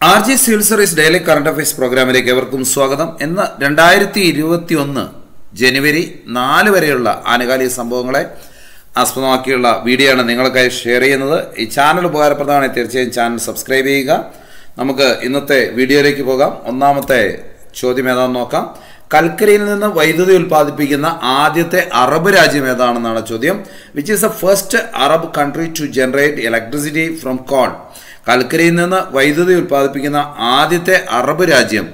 R G civil service daily current affairs പ്രോഗ്രാമിലേക്ക് എവർക്കും സ്വാഗതം ഇന്ന് രണ്ടായിരത്തി ഇരുപത്തി ഒന്ന് ജനുവരി നാല് വരെയുള്ള ആനുകാലിക സംഭവങ്ങളെ ആസ്പദമാക്കിയുള്ള വീഡിയോ ആണ് നിങ്ങൾക്കായി ഷെയർ ചെയ്യുന്നത് ഈ ചാനൽ ഉപകാരപ്രദമാണ് തീർച്ചയായും ചാനൽ സബ്സ്ക്രൈബ് ചെയ്യുക നമുക്ക് ഇന്നത്തെ വീഡിയോയിലേക്ക് പോകാം ഒന്നാമത്തെ ചോദ്യം ഏതാണെന്ന് നോക്കാം കൽക്കരിയിൽ നിന്ന് വൈദ്യുതി ഉൽപ്പാദിപ്പിക്കുന്ന ആദ്യത്തെ അറബ് രാജ്യം ഏതാണെന്നാണ് ചോദ്യം which is the first Arab country to generate electricity from coal കൽക്കരിയിൽ നിന്ന് വൈദ്യുതി ഉൽപ്പാദിപ്പിക്കുന്ന ആദ്യത്തെ അറബ് രാജ്യം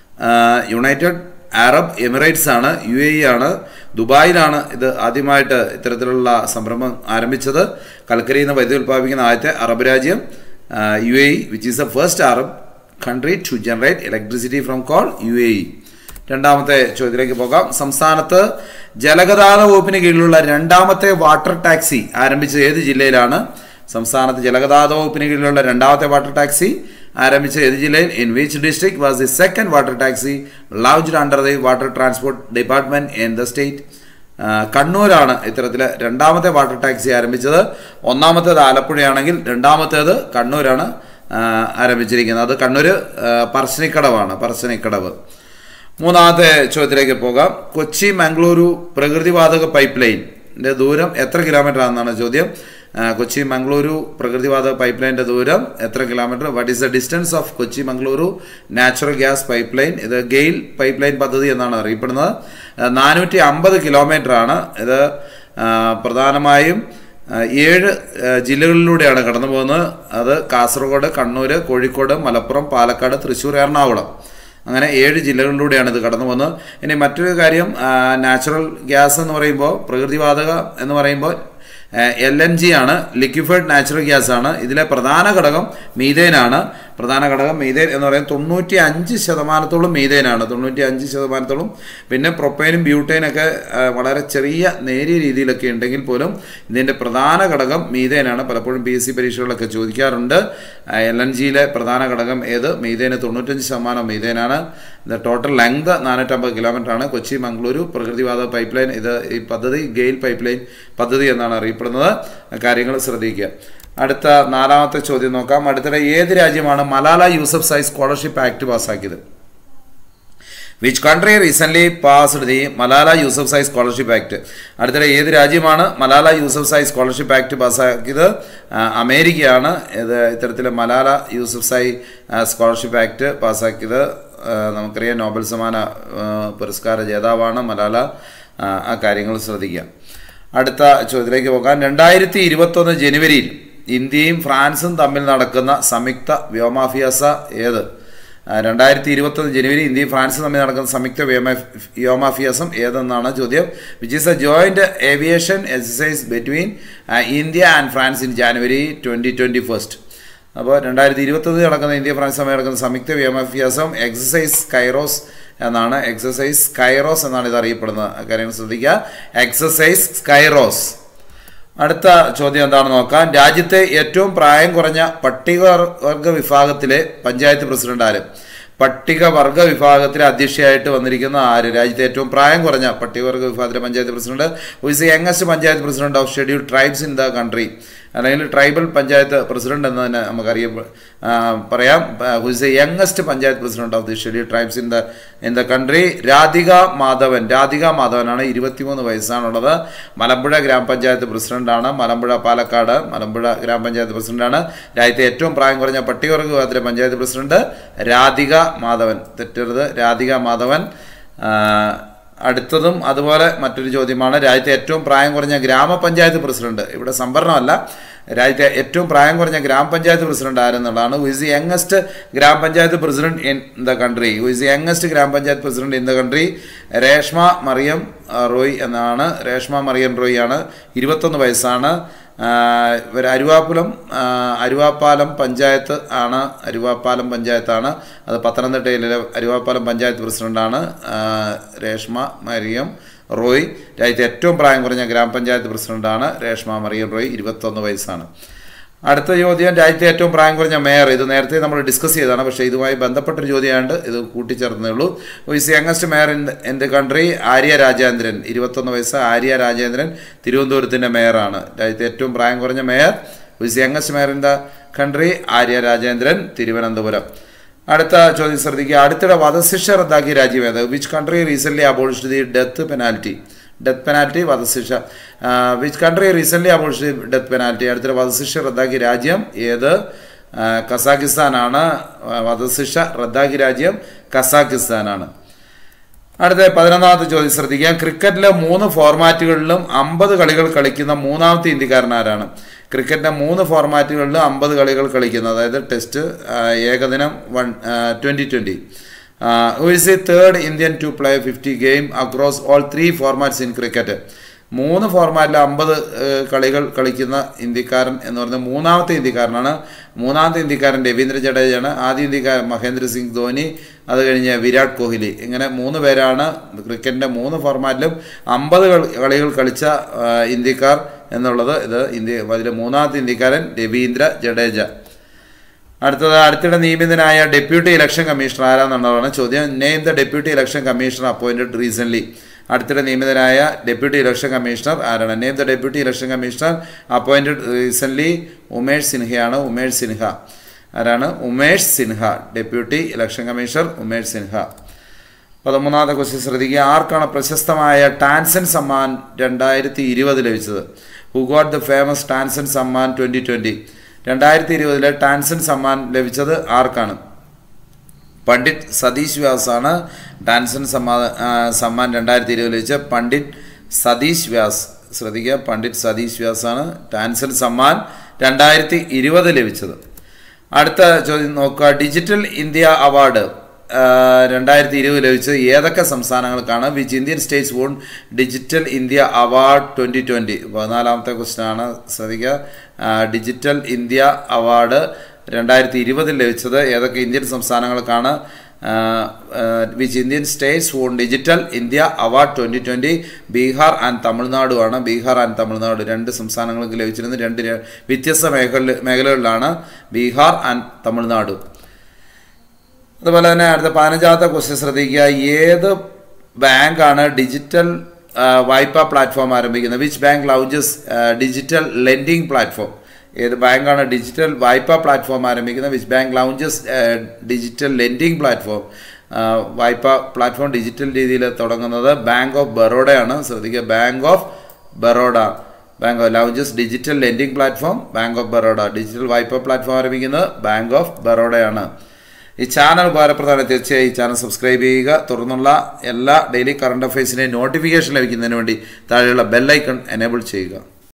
യുണൈറ്റഡ് അറബ് എമിറേറ്റ്സ് ആണ് യു എ ഇ ആണ് ദുബായിലാണ് ഇത് ആദ്യമായിട്ട് ഇത്തരത്തിലുള്ള സംരംഭം ആരംഭിച്ചത് കൽക്കരിയിൽ നിന്ന് വൈദ്യുതി ഉൽപ്പാദിപ്പിക്കുന്ന ആദ്യത്തെ അറബ് രാജ്യം U A E which is the first Arab country to generate electricity from coal U A E രണ്ടാമത്തെ ചോദ്യത്തിലേക്ക് പോകാം സംസ്ഥാനത്ത് ജലഗതാഗത വകുപ്പിന് കീഴിലുള്ള രണ്ടാമത്തെ വാട്ടർ ടാക്സി ആരംഭിച്ചത് ഏത് ജില്ലയിലാണ് സംസ്ഥാനത്ത് ജലഗതാഗത വകുപ്പിന് കീഴിലുള്ള രണ്ടാമത്തെ വാട്ടർ ടാക്സി ആരംഭിച്ച ഏത് ജില്ലയിൽ in which district was the second water taxi launched under the water transport department in the state കണ്ണൂരാണ് ഇത്തരത്തിൽ രണ്ടാമത്തെ വാട്ടർ ടാക്സി ആരംഭിച്ചത് ഒന്നാമത്തേത് ആലപ്പുഴയാണെങ്കിൽ രണ്ടാമത്തേത് കണ്ണൂരാണ് ആരംഭിച്ചിരിക്കുന്നത് അത് കണ്ണൂർ പറശ്ശിനിക്കടവാണ് പറശ്ശിനിക്കടവ് മൂന്നാമത്തെ ചോദ്യത്തിലേക്ക് പോകാം കൊച്ചി മംഗളൂരു പ്രകൃതിവാതക പൈപ്പ് ലൈനിൻ്റെ ദൂരം എത്ര കിലോമീറ്റർ ആണെന്നാണ് ചോദ്യം കൊച്ചി മംഗളൂരു പ്രകൃതിവാതക പൈപ്പ് ലൈനിൻ്റെ ദൂരം എത്ര kilometre what is the distance of Kochi Mangaluru natural gas pipe line ഇത് ഗെയിൽ പൈപ്പ് ലൈൻ പദ്ധതി എന്നാണ് അറിയപ്പെടുന്നത് നാനൂറ്റി അമ്പത് കിലോമീറ്റർ ആണ് ഇത് പ്രധാനമായും ഏഴ് ജില്ലകളിലൂടെയാണ് കടന്നു പോകുന്നത് അത് കാസർഗോഡ് കണ്ണൂർ കോഴിക്കോട് മലപ്പുറം പാലക്കാട് തൃശ്ശൂർ എറണാകുളം അങ്ങനെ ഏഴ് ജില്ലകളിലൂടെയാണ് ഇത് കടന്നു പോകുന്നത് ഇനി മറ്റൊരു കാര്യം നാച്ചുറൽ ഗ്യാസ് എന്ന് പറയുമ്പോൾ പ്രകൃതിവാതക എന്ന് പറയുമ്പോൾ എൽ എൻ ജി ആണ് ലിക്വിഫൈഡ് നാച്ചുറൽ ഗ്യാസ് ആണ് ഇതിലെ പ്രധാന ഘടകം മീതേനാണ് പ്രധാന ഘടകം മീതേൻ എന്ന് പറയുന്നത് തൊണ്ണൂറ്റി അഞ്ച് ശതമാനത്തോളം മീതേനാണ് തൊണ്ണൂറ്റി അഞ്ച് ശതമാനത്തോളം പിന്നെ പ്രൊപ്പൈനും ബ്യൂട്ടൈനൊക്കെ വളരെ ചെറിയ നേരിയ രീതിയിലൊക്കെ ഉണ്ടെങ്കിൽ പോലും ഇതിൻ്റെ പ്രധാന ഘടകം മീതേനാണ് പലപ്പോഴും പി എസ് സി പരീക്ഷകളിലൊക്കെ ചോദിക്കാറുണ്ട് എൽ എൻ ജിയിലെ പ്രധാന ഘടകം ഏത് മീതേന് തൊണ്ണൂറ്റഞ്ച് ശതമാനം മീതേനാണ് ഇത് ടോട്ടൽ ലെങ്ത് നാനൂറ്റമ്പത് കിലോമീറ്റർ ആണ് കൊച്ചി മംഗളൂരു പ്രകൃതിവാത പൈപ്പ് ലൈൻ ഇത് ഈ പദ്ധതി ഗെയിൽ പൈപ്പ് ലൈൻ പദ്ധതി എന്നാണ് അറിയപ്പെടുന്നത് കാര്യങ്ങൾ ശ്രദ്ധിക്കുക അടുത്ത നാലാമത്തെ ചോദ്യം നോക്കാം അടുത്തിടെ ഏത് രാജ്യമാണ് Malala Yousafzai scholarship act പാസ്സാക്കിയത് which country recent passed the Malala Yousafzai scholarship act അടുത്തിടെ ഏത് രാജ്യമാണ് Malala Yousafzai scholarship act പാസ്സാക്കിയത് അമേരിക്കയാണ് ഇത് ഇത്തരത്തിൽ Malala Yousafzai scholarship act പാസ്സാക്കിയത് നമുക്കറിയാം നോബൽ സമ്മാന പുരസ്കാര ജേതാവാണ് മലാല ആ കാര്യങ്ങൾ ശ്രദ്ധിക്കുക അടുത്ത ചോദ്യത്തിലേക്ക് പോകാം രണ്ടായിരത്തി ഇരുപത്തൊന്ന് ജനുവരിയിൽ ഇന്ത്യയും ഫ്രാൻസും തമ്മിൽ നടക്കുന്ന സംയുക്ത വ്യോമാഭ്യാസ ഏത് രണ്ടായിരത്തി ഇരുപത്തൊന്ന് ജനുവരി ഇന്ത്യയും ഫ്രാൻസും തമ്മിൽ നടക്കുന്ന സംയുക്ത വ്യോമ വ്യോമാഭ്യാസം ഏതെന്നാണ് ചോദ്യം which is a joint aviation exercise between India and France in January twenty twenty first അപ്പോൾ രണ്ടായിരത്തി ഇരുപത്തൊന്നിൽ നടക്കുന്ന ഇന്ത്യ ഫ്രാൻസ് തമ്മിൽ നടക്കുന്ന സംയുക്ത വ്യോമാഭ്യാസം എക്സസൈസ് കൈറോസ് എന്നാണ് എക്സസൈസ് കൈറോസ് എന്നാണ് ഇത് അറിയപ്പെടുന്നത് കാര്യങ്ങൾ ശ്രദ്ധിക്കുക എക്സസൈസ് സ്കൈറോസ് അടുത്ത ചോദ്യം എന്താണെന്ന് നോക്കാം രാജ്യത്തെ ഏറ്റവും പ്രായം കുറഞ്ഞ പട്ടികവർഗ വിഭാഗത്തിലെ പഞ്ചായത്ത് പ്രസിഡന്റ് ആര് പട്ടികവർഗ വിഭാഗത്തിലെ അധ്യക്ഷയായിട്ട് വന്നിരിക്കുന്ന ആര് രാജ്യത്തെ ഏറ്റവും പ്രായം കുറഞ്ഞ പട്ടികവർഗ വിഭാഗത്തിലെ panchayat president who is youngest panchayat president of schedule tribes in the country അല്ലെങ്കിൽ ട്രൈബൽ പഞ്ചായത്ത് പ്രസിഡന്റ് എന്ന് തന്നെ നമുക്കറിയാം പറയാം who is a youngest panchayat president of the schedule tribes in the in the country Radhika Madhavan Radhika മാധവനാണ് ഇരുപത്തിമൂന്ന് വയസ്സാണുള്ളത് മലമ്പുഴ ഗ്രാമപഞ്ചായത്ത് പ്രസിഡന്റാണ് മലമ്പുഴ പാലക്കാട് മലമ്പുഴ ഗ്രാമപഞ്ചായത്ത് പ്രസിഡന്റാണ് രാജ്യത്തെ ഏറ്റവും പ്രായം കുറഞ്ഞ പട്ടികവർഗ വിഭാഗത്തിലെ പഞ്ചായത്ത് പ്രസിഡന്റ് രാധിക മാധവൻ തെറ്റരുത് രാധിക മാധവൻ അടുത്തതും അതുപോലെ മറ്റൊരു ചോദ്യമാണ് രാജ്യത്തെ ഏറ്റവും പ്രായം കുറഞ്ഞ ഗ്രാമപഞ്ചായത്ത് പ്രസിഡന്റ് ഇവിടെ സംവരണമല്ല രാജ്യത്തെ ഏറ്റവും പ്രായം കുറഞ്ഞ ഗ്രാമപഞ്ചായത്ത് പ്രസിഡന്റ് ആരെന്നുള്ളതാണ് who is the youngest gram panchayat president in the country who is the youngest gram panchayat president in the country Reshma Mariam Roy എന്നാണ് രേഷ്മ മറിയം റോയ് ആണ് ഇരുപത്തൊന്ന് വയസ്സാണ് ഇവർ അരുവാപ്പുലം അരുവാപ്പാലം പഞ്ചായത്ത് ആണ് അരുവാപ്പാലം പഞ്ചായത്താണ് അത് പത്തനംതിട്ടയിലെ അരുവാപ്പാലം പഞ്ചായത്ത് പ്രസിഡന്റാണ് രേഷ്മ മരിയം റോയ് രാജ്യത്തെ ഏറ്റവും പ്രായം കുറഞ്ഞ ഗ്രാമപഞ്ചായത്ത് പ്രസിഡന്റാണ് രേഷ്മ മറിയം റോയ് ഇരുപത്തൊന്ന് വയസ്സാണ് അടുത്ത ചോദ്യം രാജ്യത്തെ ഏറ്റവും പ്രായം കുറഞ്ഞ മേയർ ഇത് നേരത്തെ നമ്മൾ ഡിസ്കസ് ചെയ്തതാണ് പക്ഷേ ഇതുമായി ബന്ധപ്പെട്ടൊരു ചോദ്യമായിട്ട് ഇത് കൂട്ടിച്ചേർന്നേ ഉള്ളൂ is youngest mayor in in the country Arya Rajendran ഇരുപത്തൊന്ന് വയസ്സ് ആര്യ രാജേന്ദ്രൻ തിരുവനന്തപുരത്തിൻ്റെ മേയറാണ് രാജ്യത്തെ ഏറ്റവും പ്രായം കുറഞ്ഞ mayor is youngest mayor in the country Arya Rajendran Thiruvananthapuram അടുത്ത ചോദ്യം ശ്രദ്ധിക്കുക അടുത്തിടെ വധശിക്ഷ റദ്ദാക്കിയ രാജ്യം ഏത് which country recently abolished the death penalty death penalty വധശിക്ഷ which country recently abolished the death penalty അടുത്തിടെ വധശിക്ഷ റദ്ദാക്കിയ രാജ്യം ഏത് ആ, കസാഖിസ്ഥാനാണ് ആ, വധശിക്ഷ റദ്ദാക്കിയ രാജ്യം കസാഖിസ്ഥാനാണ് അടുത്ത പതിനൊന്നാമത്തെ ചോദ്യം ശ്രദ്ധിക്കാം ക്രിക്കറ്റിലെ മൂന്ന് ഫോർമാറ്റുകളിലും അമ്പത് കളികൾ കളിക്കുന്ന മൂന്നാമത്തെ ഇന്ത്യക്കാരനാരാണ് ക്രിക്കറ്റിന്റെ മൂന്ന് ഫോർമാറ്റുകളിലും അമ്പത് കളികൾ കളിക്കുന്ന അതായത് ടെസ്റ്റ് ആ, ഏകദിനം one twenty twenty who is a third Indian to play fifty game across all three formats in cricket മൂന്ന് ഫോർമാറ്റിൽ അമ്പത് കളികൾ കളിക്കുന്ന ഇന്ത്യക്കാരൻ എന്ന് പറയുന്നത് മൂന്നാമത്തെ ഇന്ത്യക്കാരനാണ് മൂന്നാമത്തെ ഇന്ത്യക്കാരൻ രവീന്ദ്ര ജഡേജയാണ് ആദ്യ ഇന്ത്യക്കാരൻ മഹേന്ദ്ര സിംഗ് ധോനി അത് കഴിഞ്ഞ് വിരാട് കോഹ്ലി ഇങ്ങനെ മൂന്ന് പേരാണ് ക്രിക്കറ്റിൻ്റെ മൂന്ന് ഫോർമാറ്റിലും അമ്പത് കളികൾ കളിച്ച ആ, ഇന്ത്യക്കാർ എന്നുള്ളത് ഇത് ഇന്ത്യ അതിലെ മൂന്നാമത്തെ ഇന്ത്യക്കാരൻ രവീന്ദ്ര ജഡേജ അടുത്തത് അടുത്തിടെ നിയമിതനായ ഡെപ്യൂട്ടി ഇലക്ഷൻ കമ്മീഷണർ ആരാന്നുള്ളതാണ് ചോദ്യം name the deputy election commissioner appointed recent അടുത്തിടെ നിയമിതനായ ഡെപ്യൂട്ടി ഇലക്ഷൻ കമ്മീഷണർ ആരാണ് name the deputy election commissioner appointed recent Umesh സിൻഹയാണ് ഉമേഷ് സിൻഹ ആരാണ് Umesh Sinha deputy election commissioner Umesh Sinha പതിമൂന്നാമത്തെ ക്വസ്റ്റ്യൻ ശ്രദ്ധിക്കുക ആർക്കാണ് പ്രശസ്തമായ ടാൻസൻ സമ്മാൻ രണ്ടായിരത്തി ഇരുപത് ലഭിച്ചത് who got the famous Tansen Samman twenty twenty രണ്ടായിരത്തി ഇരുപതിലെ ടാൻസൻ സമ്മാൻ ലഭിച്ചത് ആർക്കാണ് പണ്ഡിറ്റ് സതീഷ് വ്യാസാണ് ടാൻസൻ സമ്മാ ആ, സമ്മാൻ രണ്ടായിരത്തി ഇരുപതിൽ ലഭിച്ച പണ്ഡിറ്റ് സതീഷ് വ്യാസ് ശ്രദ്ധിക്കുക പണ്ഡിറ്റ് സതീഷ് വ്യാസാണ് ടാൻസൻ സമ്മാൻ രണ്ടായിരത്തി ഇരുപത് ലഭിച്ചത് അടുത്ത ചോദ്യം നോക്കുക ഡിജിറ്റൽ ഇന്ത്യ അവാർഡ് രണ്ടായിരത്തി ഇരുപത് ലഭിച്ചത് ഏതൊക്കെ സംസ്ഥാനങ്ങൾക്കാണ് which Indian states won digital India award twenty twenty പതിനാലാമത്തെ ക്വസ്റ്റ്യൻ ആണ് ശ്രദ്ധിക്കുക ആ, ഡിജിറ്റൽ ഇന്ത്യ അവാർഡ് രണ്ടായിരത്തി ഇരുപതിൽ ലഭിച്ചത് ഏതൊക്കെ ഇന്ത്യൻ സംസ്ഥാനങ്ങൾക്കാണ് which Indian states won digital India award twenty twenty Bihar and തമിഴ്നാടുമാണ് ബീഹാർ ആൻഡ് തമിഴ്നാട് രണ്ട് സംസ്ഥാനങ്ങൾക്ക് ലഭിച്ചിരുന്നത് രണ്ട് ര- വ്യത്യസ്ത മേഖല മേഖലകളിലാണ് ബീഹാർ ആൻഡ് തമിഴ്നാട് അതുപോലെ തന്നെ അടുത്ത പതിനഞ്ചാമത്തെ ക്വസ്റ്റ്യൻ ശ്രദ്ധിക്കുക ഏത് ബാങ്കാണ് ഡിജിറ്റൽ ആ, വായ്പാ പ്ലാറ്റ്ഫോം ആരംഭിക്കുന്നത് which bank launches digital lending platform ഏത് ബാങ്കാണ് ഡിജിറ്റൽ വായ്പാ പ്ലാറ്റ്ഫോം ആരംഭിക്കുന്നത് which bank launches digital lending platform വായ്പാ പ്ലാറ്റ്ഫോം ഡിജിറ്റൽ രീതിയിൽ തുടങ്ങുന്നത് ബാങ്ക് ഓഫ് ബറോഡയാണ് ശ്രദ്ധിക്കുക bank of Baroda bank of launches digital lending platform bank of Baroda digital വായ്പാ പ്ലാറ്റ്ഫോം ആരംഭിക്കുന്നത് ബാങ്ക് ഓഫ് ബറോഡയാണ് ഈ ചാനൽ ഉപകാരപ്രദമാണ് തീർച്ചയായും ഈ ചാനൽ സബ്സ്ക്രൈബ് ചെയ്യുക തുടർന്നുള്ള എല്ലാ ഡെയിലി കറണ്ട് അഫയേഴ്സിൻ്റെയും നോട്ടിഫിക്കേഷൻ ലഭിക്കുന്നതിന് വേണ്ടി താഴെയുള്ള ബെല്ലൈക്കൺ എനേബിൾ ചെയ്യുക